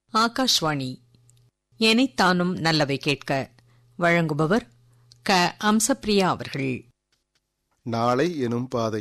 ஆகாஷ்வாணி எனைத்தானும் நல்லவை கேட்க வழங்குபவர் க அம்சப்பிரியா அவர்கள் நாளை எனும் பாதை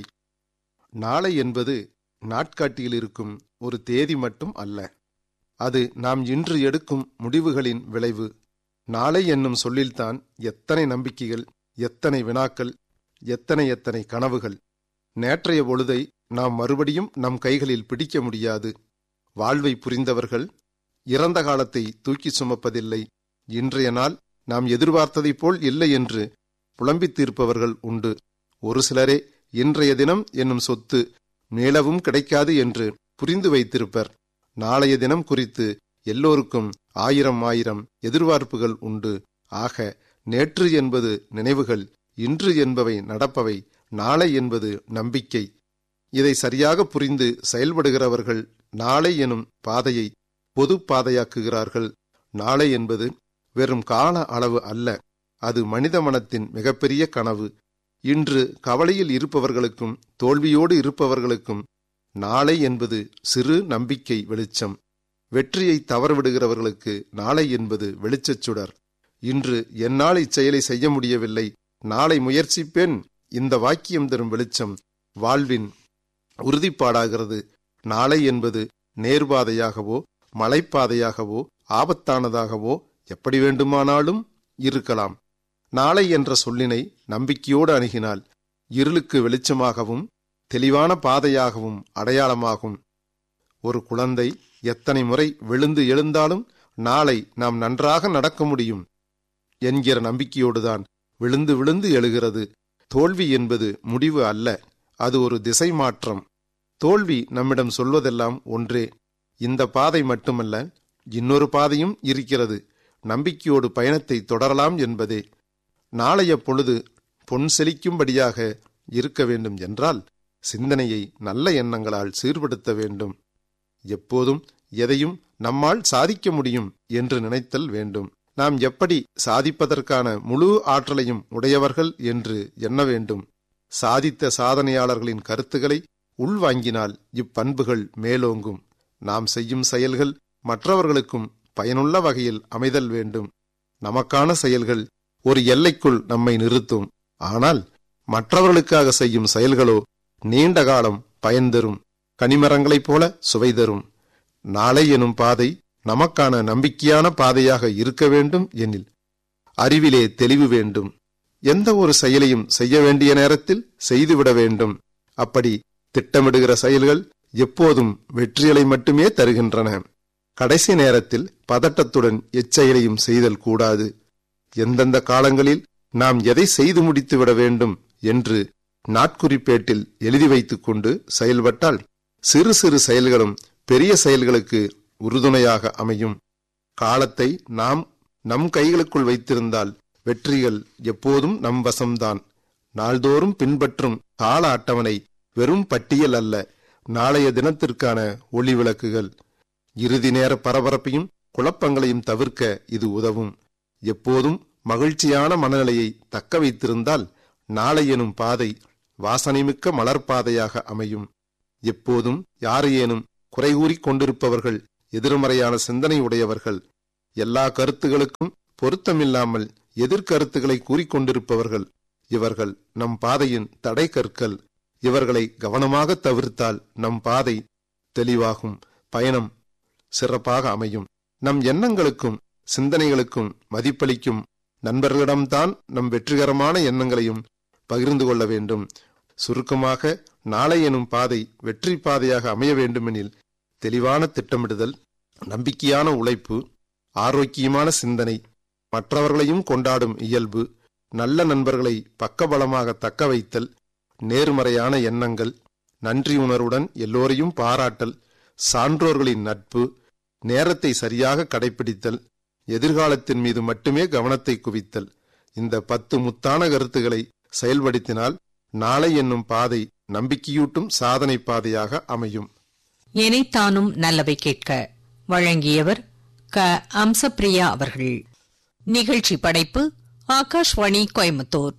நாளை என்பது நாட்காட்டியில் இருக்கும் ஒரு தேதி மட்டும் அல்ல அது நாம் இன்று எடுக்கும் முடிவுகளின் விளைவு நாளை என்னும் சொல்லில்தான் எத்தனை நம்பிக்கைகள் எத்தனை வினாக்கள் எத்தனை எத்தனை கனவுகள் நேற்றைய பொழுதை நாம் மறுபடியும் நம் கைகளில் பிடிக்க முடியாது வாழ்வை புரிந்தவர்கள் இறந்த காலத்தை தூக்கி சுமப்பதில்லை இன்றைய நாள் நாம் எதிர்பார்த்ததைப் போல் இல்லை என்று புலம்பித் தீர்ப்பவர்கள் உண்டு ஒரு சிலரே இன்றைய தினம் என்னும் சொத்து மீளவும் கிடைக்காது என்று புரிந்து வைத்திருப்பர் நாளைய தினம் குறித்து எல்லோருக்கும் ஆயிரம் ஆயிரம் எதிர்பார்ப்புகள் உண்டு ஆக நேற்று என்பது நினைவுகள் இன்று என்பவை நடப்பவை நாளை என்பது நம்பிக்கை இதை சரியாக புரிந்து செயல்படுகிறவர்கள் நாளை எனும் பாதையை பொது பாதையாக்குகிறார்கள் நாளை என்பது வெறும் கால அளவு அல்ல அது மனித மனத்தின் மிகப்பெரிய கனவு இன்று கவலையில் இருப்பவர்களுக்கும் தோல்வியோடு இருப்பவர்களுக்கும் நாளை என்பது சிறு நம்பிக்கை வெளிச்சம் வெற்றியை தவறவிடுகிறவர்களுக்கு நாளை என்பது வெளிச்சச் சுடர் இன்று என்னால் இச்செயலை செய்ய முடியவில்லை நாளை முயற்சிப்பேன் இந்த வாக்கியம் தரும் வெளிச்சம் வாழ்வின் உறுதிப்பாடாகிறது நாளை என்பது நேர்பாதையாகவோ மலைப்பாதையாகவோ ஆபத்தானதாகவோ எப்படி வேண்டுமானாலும் இருக்கலாம் நாளை என்ற சொல்லினை நம்பிக்கையோடு அணுகினால் இருளுக்கு வெளிச்சமாகவும் தெளிவான பாதையாகவும் அடையாளமாகும் ஒரு குழந்தை எத்தனை முறை விழுந்து எழுந்தாலும் நாளை நாம் நன்றாக நடக்க முடியும் என்கிற நம்பிக்கையோடுதான் விழுந்து விழுந்து எழுகிறது தோல்வி என்பது முடிவு அல்ல அது ஒரு திசை மாற்றம் தோல்வி நம்மிடம் சொல்வதெல்லாம் ஒன்றே இந்த பாதை மட்டுமல்ல இன்னொரு பாதையும் இருக்கிறது நம்பிக்கையோடு பயணத்தை தொடரலாம் என்பதே நாளைய பொழுது பொன் செழிக்கும்படியாக இருக்க வேண்டும் என்றால் சிந்தனையை நல்ல எண்ணங்களால் சீர்படுத்த வேண்டும் எப்போதும் எதையும் நம்மால் சாதிக்க முடியும் என்று நினைத்தல் வேண்டும் நாம் எப்படி சாதிப்பதற்கான முழு ஆற்றலையும் உடையவர்கள் என்று எண்ண வேண்டும் சாதித்த சாதனையாளர்களின் கருத்துக்களை உள்வாங்கினால் இப்பண்புகள் மேலோங்கும் நாம் செய்யும் செயல்கள் மற்றவர்களுக்கும் பயனுள்ள வகையில் அமைதல் வேண்டும் நமக்கான செயல்கள் ஒரு எல்லைக்குள் நம்மை நிறுத்தும் ஆனால் மற்றவர்களுக்காக செய்யும் செயல்களோ நீண்ட காலம் பயன் தரும் கனிமரங்களைப் போல சுவை தரும் நாளை எனும் பாதை நமக்கான நம்பிக்கையான பாதையாக இருக்க வேண்டும் எனில் அறிவிலே தெளிவு வேண்டும் எந்த ஒரு செயலையும் செய்ய வேண்டிய நேரத்தில் செய்துவிட வேண்டும் அப்படி திட்டமிடுகிற செயல்கள் எப்போதும் வெற்றிகளை மட்டுமே தருகின்றன கடைசி நேரத்தில் பதட்டத்துடன் எச்செயலையும் செய்தல் கூடாது எந்தெந்த காலங்களில் நாம் எதை செய்து முடித்து விட வேண்டும் என்று நாட்குறிப்பேட்டில் எழுதி வைத்துக் கொண்டு செயல்பட்டால் சிறு சிறு செயல்களும் பெரிய செயல்களுக்கு உறுதுணையாக அமையும் காலத்தை நாம் நம் கைகளுக்குள் வைத்திருந்தால் வெற்றிகள் எப்போதும் நம் வசம்தான் நாள்தோறும் பின்பற்றும் கால அட்டவணை வெறும் பட்டியல் அல்ல நாளைய தினத்திற்கான ஒளி விளக்குகள் இறுதி நேர பரபரப்பையும் குழப்பங்களையும் தவிர்க்க இது உதவும் எப்போதும் மகிழ்ச்சியான மனநிலையை தக்க வைத்திருந்தால் நாளை எனும் பாதை வாசனைமிக்க மலர்பாதையாக அமையும் எப்போதும் யாரையேனும் குறைகூறிக் கொண்டிருப்பவர்கள் எதிர்மறையான சிந்தனை உடையவர்கள் எல்லா கருத்துகளுக்கும் பொருத்தமில்லாமல் எதிர்கருத்துக்களை கூறிக்கொண்டிருப்பவர்கள் இவர்கள் நம் பாதையின் தடை கற்கள் இவர்களை கவனமாக தவிர்த்தால் நம் பாதை தெளிவாகும் பயணம் சிறப்பாக அமையும் நம் எண்ணங்களுக்கும் சிந்தனைகளுக்கும் மதிப்பளிக்கும் நண்பர்களிடம்தான் நம் வெற்றிகரமான எண்ணங்களையும் பகிர்ந்து கொள்ள வேண்டும் சுருக்கமாக நாளை எனும் பாதை வெற்றி பாதையாக அமைய வேண்டுமெனில் தெளிவான திட்டமிடுதல் நம்பிக்கையான உழைப்பு ஆரோக்கியமான சிந்தனை மற்றவர்களையும் கொண்டாடும் இயல்பு நல்ல நண்பர்களை பக்கபலமாக தக்க வைத்தல் நேர்மறையான எண்ணங்கள் நன்றி உணர்வுடன் எல்லோரையும் பாராட்டல் சான்றோர்களின் நட்பு நேரத்தை சரியாக கடைபிடித்தல் எதிர்காலத்தின் மீது மட்டுமே கவனத்தை குவித்தல் இந்த பத்து முத்தான கருத்துக்களை செயல்படுத்தினால் நாளை என்னும் பாதை நம்பிக்கையூட்டும் சாதனை பாதையாக அமையும் எனைத்தானும் நல்லவை கேட்க வழங்கியவர் க அம்சப்பிரியா அவர்கள் நிகழ்ச்சி படைப்பு ஆகாஷ்வாணி கோயம்புத்தூர்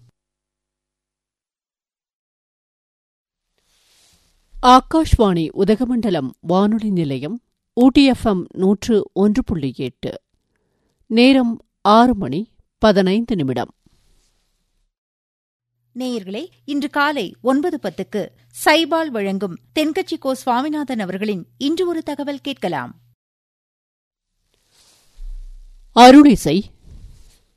ஆகாஷ்வாணி உதகமண்டலம் வானொலி நிலையம் ஊட்டிஎஃப்எம் நூற்று ஒன்று புள்ளி எட்டு நேரம் ஆறு மணி பதினைந்து நிமிடம் நேயர்களே இன்று காலை ஒன்பது பத்துக்கு சைபால் வழங்கும் தென்கட்சி கோ சுவாமிநாதன் அவர்களின் இன்று ஒரு தகவல் கேட்கலாம் அருளிசை